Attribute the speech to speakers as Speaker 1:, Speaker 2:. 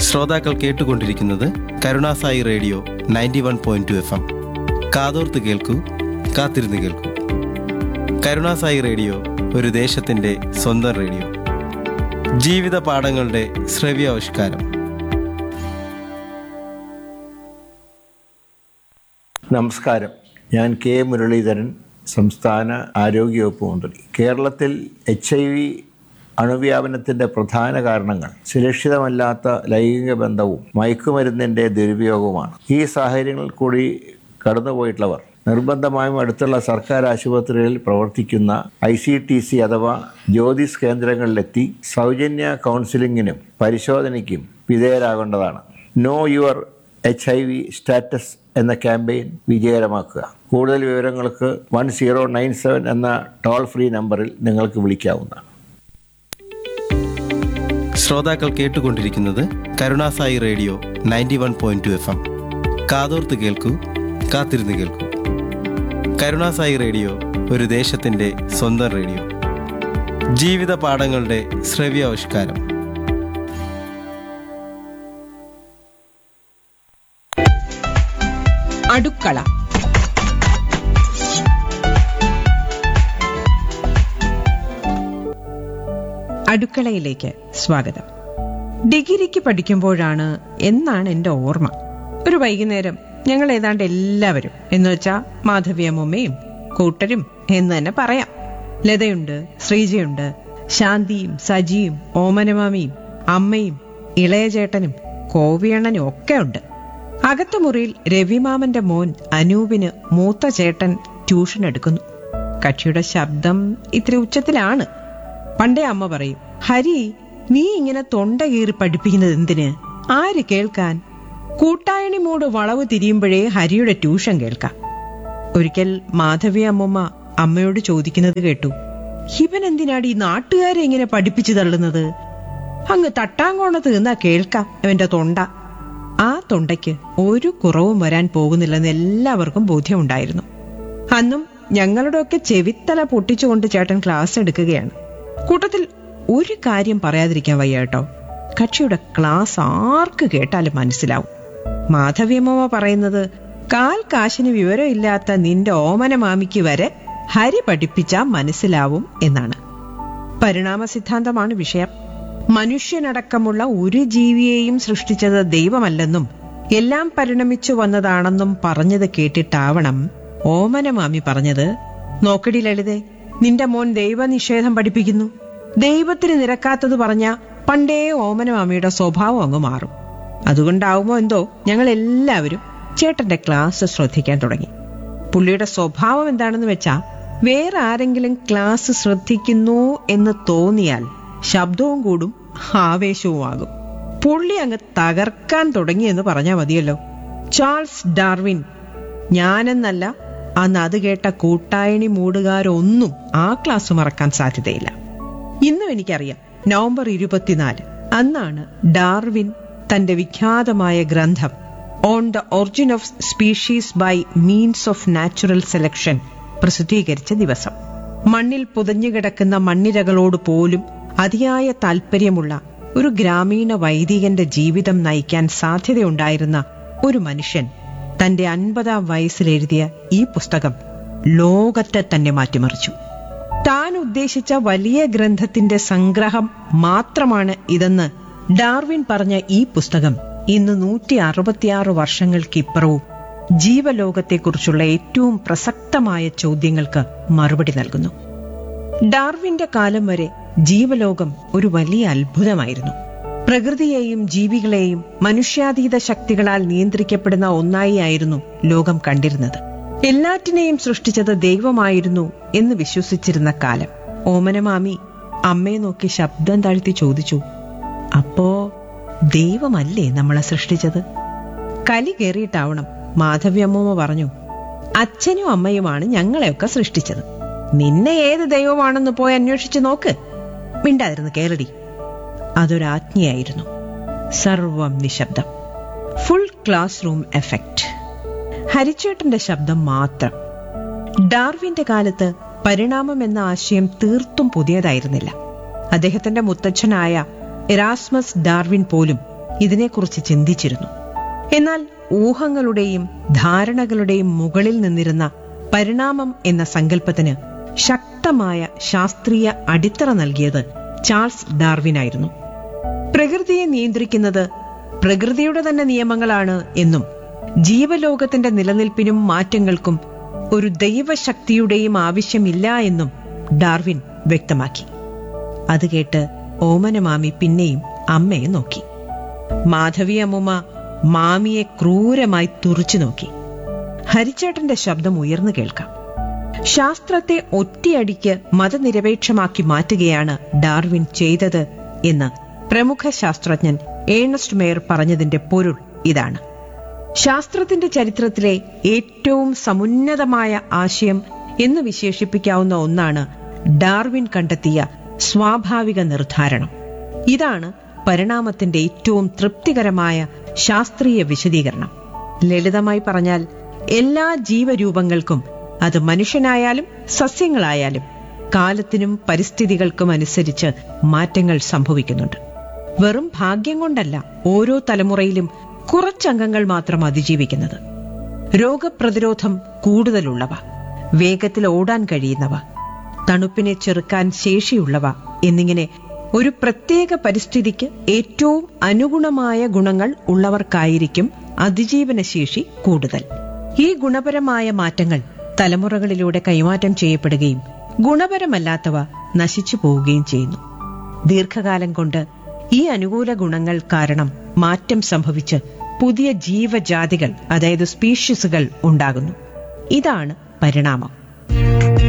Speaker 1: ശ്രോതാക്കൾ കേട്ടുകൊണ്ടിരിക്കുന്നത് Karunasai radio ninety one point two F M കാതോർത്ത് കേൾക്കൂ കാത്തിരുന്ന് കേൾക്കൂ കരുണാസായി റേഡിയോ ഒരു ദേശത്തിൻ്റെ സ്വന്തം റേഡിയോ ജീവിത പാഠങ്ങളുടെ ശ്രവ്യാവിഷ്കാരം
Speaker 2: നമസ്കാരം ഞാൻ കെ മുരളീധരൻ സംസ്ഥാന ആരോഗ്യവകുപ്പ് മന്ത്രി കേരളത്തിൽ എച്ച് ഐ വി അണുവ്യാപനത്തിൻ്റെ പ്രധാന കാരണങ്ങൾ സുരക്ഷിതമല്ലാത്ത ലൈംഗിക ബന്ധവും മയക്കുമരുന്നിൻ്റെ ദുരുപയോഗവുമാണ് ഈ സാഹചര്യങ്ങളിൽ കൂടി കടന്നുപോയിട്ടുള്ളവർ നിർബന്ധമായും അടുത്തുള്ള സർക്കാർ ആശുപത്രികളിൽ പ്രവർത്തിക്കുന്ന ഐ സി ടി സി അഥവാ ജ്യോതിസ് കേന്ദ്രങ്ങളിലെത്തി സൗജന്യ കൗൺസിലിങ്ങിനും പരിശോധനയ്ക്കും വിധേയരാകേണ്ടതാണ് know your H I V status എന്ന ക്യാമ്പയിൻ വിജയകരമാക്കുക കൂടുതൽ വിവരങ്ങൾക്ക് വൺ സീറോ നയൻ സെവൻ എന്ന ടോൾ ഫ്രീ നമ്പറിൽ നിങ്ങൾക്ക് വിളിക്കാവുന്നതാണ്
Speaker 1: ശ്രോതാക്കൾ കേട്ടുകൊണ്ടിരിക്കുന്നത് Karunasai radio ninety one point two F M കാതോർത്ത് കേൾക്കൂ കാത്തിരുന്ന് കേൾക്കൂ കരുണാസായി റേഡിയോ ഒരു ദേശത്തിൻ്റെ സ്വന്തം റേഡിയോ ജീവിത പാഠങ്ങളുടെ ശ്രവ്യാവിഷ്കാരം
Speaker 3: അടുക്കള അടുക്കളയിലേക്ക് സ്വാഗതം ഡിഗ്രിക്ക് പഠിക്കുമ്പോഴാണ് എന്നാണ് എൻ്റെ ഓർമ്മ ഒരു വൈകുന്നേരം ഞങ്ങൾ ഏതാണ്ട് എല്ലാവരും എന്ന് വെച്ചാൽ മാധവിയമ്മയും കൂട്ടരും എന്ന് തന്നെ പറയാം ലതയുണ്ട് ശ്രീജയുണ്ട് ശാന്തിയും സജിയും ഓമനമാമിയും അമ്മയും ഇളയചേട്ടനും കോവിയണ്ണനും ഒക്കെ ഉണ്ട് അകത്ത മുറിയിൽ രവിമാമന്റെ മോൻ അനൂപിന് മൂത്ത ചേട്ടൻ ട്യൂഷൻ എടുക്കുന്നു കക്ഷിയുടെ ശബ്ദം ഇത്തിരി ഉച്ചത്തിലാണ് പണ്ടേ അമ്മ പറയും ഹരി നീ ഇങ്ങനെ തൊണ്ട കീറി പഠിപ്പിക്കുന്നത് എന്തിന് ആര് കേൾക്കാൻ കൂട്ടായണി മൂട് വളവ് തിരിയുമ്പോഴേ ഹരിയുടെ ട്യൂഷൻ കേൾക്കാം ഒരിക്കൽ മാധവി അമ്മമ്മ അമ്മയോട് ചോദിക്കുന്നത് കേട്ടു ഇവൻ എന്തിനാടി ഈ നാട്ടുകാരെ ഇങ്ങനെ പഠിപ്പിച്ചു തള്ളുന്നത് അങ്ങ് തട്ടാങ്കോണത്ത് നിന്നാ കേൾക്കാം അവന്റെ തൊണ്ട ആ തൊണ്ടയ്ക്ക് ഒരു കുറവും വരാൻ പോകുന്നില്ലെന്ന് എല്ലാവർക്കും ബോധ്യമുണ്ടായിരുന്നു അന്നും ഞങ്ങളുടെയൊക്കെ ചെവിത്തല പൊട്ടിച്ചുകൊണ്ട് ചേട്ടൻ ക്ലാസ് എടുക്കുകയാണ് കൂട്ടത്തിൽ ഒരു കാര്യം പറയാതിരിക്കാൻ വയ്യ കേട്ടോ കക്ഷിയുടെ ക്ലാസ് ആർക്ക് കേട്ടാലും മനസ്സിലാവും മാധവിയമ്മ പറയുന്നത് കാൽ കാശിന് വിവരമില്ലാത്ത നിന്റെ ഓമന മാമിക്ക് വരെ ഹരി പഠിപ്പിച്ചാൽ മനസ്സിലാവും എന്നാണ് പരിണാമ സിദ്ധാന്തമാണ് വിഷയം മനുഷ്യനടക്കമുള്ള ഒരു ജീവിയെയും സൃഷ്ടിച്ചത് ദൈവമല്ലെന്നും എല്ലാം പരിണമിച്ചു വന്നതാണെന്നും പറഞ്ഞത് കേട്ടിട്ടാവണം ഓമനമാമി പറഞ്ഞത് നോക്കടി ലളിതേ നിന്റെ മോൻ ദൈവനിഷേധം പഠിപ്പിക്കുന്നു ദൈവത്തിന് നിരക്കാത്തത് പറഞ്ഞ പണ്ടേ ഓമനമാമിയുടെ സ്വഭാവം അങ്ങ് മാറും അതുകൊണ്ടാവുമോ എന്തോ ഞങ്ങൾ എല്ലാവരും ചേട്ടന്റെ ക്ലാസ് ശ്രദ്ധിക്കാൻ തുടങ്ങി പുള്ളിയുടെ സ്വഭാവം എന്താണെന്ന് വെച്ചാ വേറെ ആരെങ്കിലും ക്ലാസ് ശ്രദ്ധിക്കുന്നു എന്ന് തോന്നിയാൽ ശബ്ദവും കൂടും ആവേശവും ആകും പുള്ളി അങ്ങ് തകർക്കാൻ തുടങ്ങി എന്ന് പറഞ്ഞാൽ മതിയല്ലോ ചാൾസ് ഡാർവിൻ ഞാനെന്നല്ല അന്ന് അത് കേട്ട കൂട്ടായണി മൂടുകാരൊന്നും ആ ക്ലാസ് മറക്കാൻ സാധ്യതയില്ല ഇന്നും എനിക്കറിയാം നവംബർ ഇരുപത്തിനാല് അന്നാണ് ഡാർവിൻ തന്റെ വിഖ്യാതമായ ഗ്രന്ഥം On the Origin of Species by Means of Natural Selection പ്രസിദ്ധീകരിച്ച ദിവസം മണ്ണിൽ പുതഞ്ഞുകിടക്കുന്ന മണ്ണിരകളോട് പോലും അതിയായ താല്പര്യമുള്ള ഒരു ഗ്രാമീണ വൈദികന്റെ ജീവിതം നയിക്കാൻ സാധ്യതയുണ്ടായിരുന്ന ഒരു മനുഷ്യൻ തന്റെ അൻപതാം വയസ്സിൽ എഴുതിയ ഈ പുസ്തകം ലോകത്തെ തന്നെ മാറ്റിമറിച്ചു താൻ ഉദ്ദേശിച്ച വലിയ ഗ്രന്ഥത്തിന്റെ സംഗ്രഹം മാത്രമാണ് ഇതെന്ന് ഡാർവിൻ പറഞ്ഞ ഈ പുസ്തകം ഇന്ന് നൂറ്റി അറുപത്തിയാറ് വർഷങ്ങൾക്കിപ്പുറവും ജീവലോകത്തെക്കുറിച്ചുള്ള ഏറ്റവും പ്രസക്തമായ ചോദ്യങ്ങൾക്ക് മറുപടി നൽകുന്നു ഡാർവിന്റെ കാലം വരെ ജീവലോകം ഒരു വലിയ അത്ഭുതമായിരുന്നു പ്രകൃതിയെയും ജീവികളെയും മനുഷ്യാതീത ശക്തികളാൽ നിയന്ത്രിക്കപ്പെടുന്ന ഒന്നായി ആയിരുന്നു ലോകം കണ്ടിരുന്നത് എല്ലാറ്റിനെയും സൃഷ്ടിച്ചത് ദൈവമായിരുന്നു എന്ന് വിശ്വസിച്ചിരുന്ന കാലം ഓമനമാമി അമ്മയെ നോക്കി ശബ്ദം താഴ്ത്തി ചോദിച്ചു അപ്പോ ദൈവമല്ലേ നമ്മളെ സൃഷ്ടിച്ചത് കലി കയറിയിട്ടാവണം മാധവ്യമ്മൂമ്മ പറഞ്ഞു അച്ഛനും അമ്മയുമാണ് ഞങ്ങളെയൊക്കെ സൃഷ്ടിച്ചത് നിന്നെ ഏത് ദൈവമാണെന്ന് പോയി അന്വേഷിച്ചു നോക്ക് മിണ്ടാതിരുന്ന് കേരടി അതൊരാജ്ഞയായിരുന്നു സർവം നിശബ്ദം ഫുൾ ക്ലാസ് റൂം എഫക്റ്റ് ഹരിച്ചേട്ടന്റെ ശബ്ദം മാത്രം ഡാർവിന്റെ കാലത്ത് പരിണാമം എന്ന ആശയം തീർത്തും പുതിയതായിരുന്നില്ല അദ്ദേഹത്തിന്റെ മുത്തച്ഛനായ എറാസ്മസ് ഡാർവിൻ പോലും ഇതിനെക്കുറിച്ച് ചിന്തിച്ചിരുന്നു എന്നാൽ ഊഹങ്ങളുടെയും ധാരണകളുടെയും മുകളിൽ നിന്നിരുന്ന പരിണാമം എന്ന സങ്കല്പത്തിന് ശക്തമായ ശാസ്ത്രീയ അടിത്തറ നൽകിയത് ചാൾസ് ഡാർവിനായിരുന്നു പ്രകൃതിയെ നിയന്ത്രിക്കുന്നത് പ്രകൃതിയുടെ തന്നെ നിയമങ്ങളാണ് എന്നും ജീവലോകത്തിന്റെ നിലനിൽപ്പിനും മാറ്റങ്ങൾക്കും ഒരു ദൈവശക്തിയുടെയും ആവശ്യമില്ല എന്നും ഡാർവിൻ വ്യക്തമാക്കി അത് കേട്ട് ഓമനമാമി പിന്നെയും അമ്മയെ നോക്കി മാധവി അമ്മുമ്മ മാമിയെ ക്രൂരമായി തുറച്ചു നോക്കി ഹരിച്ചേട്ടന്റെ ശബ്ദം ഉയർന്നു കേൾക്കാം ശാസ്ത്രത്തെ ഒറ്റയടിക്ക് മതനിരപേക്ഷമാക്കി മാറ്റുകയാണ് ഡാർവിൻ ചെയ്തത് എന്ന് പ്രമുഖ ശാസ്ത്രജ്ഞൻ ഏണസ്റ്റ് മേയർ പറഞ്ഞതിന്റെ പൊരുൾ ഇതാണ് ശാസ്ത്രത്തിന്റെ ചരിത്രത്തിലെ ഏറ്റവും സമുന്നതമായ ആശയം എന്ന് വിശേഷിപ്പിക്കാവുന്ന ഒന്നാണ് ഡാർവിൻ കണ്ടെത്തിയ സ്വാഭാവിക നിർദ്ധാരണം ഇതാണ് പരിണാമത്തിന്റെ ഏറ്റവും തൃപ്തികരമായ ശാസ്ത്രീയ വിശദീകരണം ലളിതമായി പറഞ്ഞാൽ എല്ലാ ജീവരൂപങ്ങൾക്കും അത് മനുഷ്യനായാലും സസ്യങ്ങളായാലും കാലത്തിനും പരിസ്ഥിതികൾക്കും അനുസരിച്ച് മാറ്റങ്ങൾ സംഭവിക്കുന്നുണ്ട് വെറും ഭാഗ്യം കൊണ്ടല്ല ഓരോ തലമുറയിലും കുറച്ചംഗങ്ങൾ മാത്രം അതിജീവിക്കുന്നത് രോഗപ്രതിരോധം കൂടുതലുള്ളവ വേഗത്തിൽ ഓടാൻ കഴിയുന്നവ തണുപ്പിനെ ചെറുക്കാൻ ശേഷിയുള്ളവ എന്നിങ്ങനെ ഒരു പ്രത്യേക പരിസ്ഥിതിക്ക് ഏറ്റവും അനുഗുണമായ ഗുണങ്ങൾ ഉള്ളവർക്കായിരിക്കും അതിജീവനശേഷി കൂടുതൽ ഈ ഗുണപരമായ മാറ്റങ്ങൾ തലമുറകളിലൂടെ കൈമാറ്റം ചെയ്യപ്പെടുകയും ഗുണപരമല്ലാത്തവ നശിച്ചു പോവുകയും ചെയ്യുന്നു ദീർഘകാലം കൊണ്ട് ഈ അനുകൂല ഗുണങ്ങൾ കാരണം മാറ്റം സംഭവിച്ച് പുതിയ ജീവജാതികൾ അതായത് സ്പീഷീസുകൾ ഉണ്ടാകുന്നു ഇതാണ് പരിണാമം